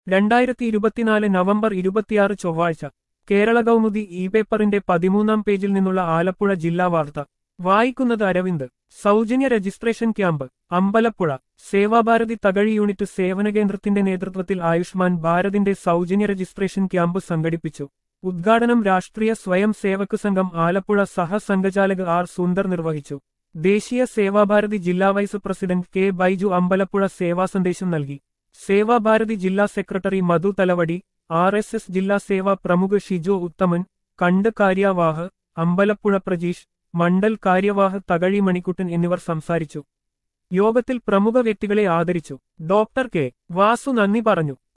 രണ്ടായിരത്തി ഇരുപത്തിനാല് നവംബർ ഇരുപത്തിയാറ് ചൊവ്വാഴ്ച കേരള കൗമുദി ഇ പേപ്പറിന്റെ പതിമൂന്നാം പേജിൽ നിന്നുള്ള ആലപ്പുഴ ജില്ലാ വാർത്ത വായിക്കുന്നത് അരവിന്ദ് സൗജന്യ registration camp Ambalappuzha Sevabharati Thakazhi unit സേവന കേന്ദ്രത്തിന്റെ നേതൃത്വത്തിൽ ആയുഷ്മാൻ ഭാരതിന്റെ സൗജന്യ രജിസ്ട്രേഷൻ ക്യാമ്പ് സംഘടിപ്പിച്ചു ഉദ്ഘാടനം രാഷ്ട്രീയ സ്വയം സേവക് സംഘം ആലപ്പുഴ സഹസംഘചാലക് ആർ സുന്ദർ നിർവഹിച്ചു ദേശീയ സേവാഭാരതി ജില്ലാ vice president K Baiju Ambalappuzha സേവാ സന്ദേശം നൽകി സേവാഭാരതി ജില്ലാ secretary Madhu Thalavadi R S S ജില്ലാ സേവാ പ്രമുഖ ഷിജോ ഉത്തമൻ കണ്ട് കാര്യവാഹ് അമ്പലപ്പുഴ പ്രജീഷ് മണ്ഡൽ കാര്യവാഹ് തകഴി മണിക്കുട്ടൻ എന്നിവർ സംസാരിച്ചു യോഗത്തിൽ പ്രമുഖ വ്യക്തികളെ ആദരിച്ചു ഡോക്ടർ കെ വാസു നന്ദി പറഞ്ഞു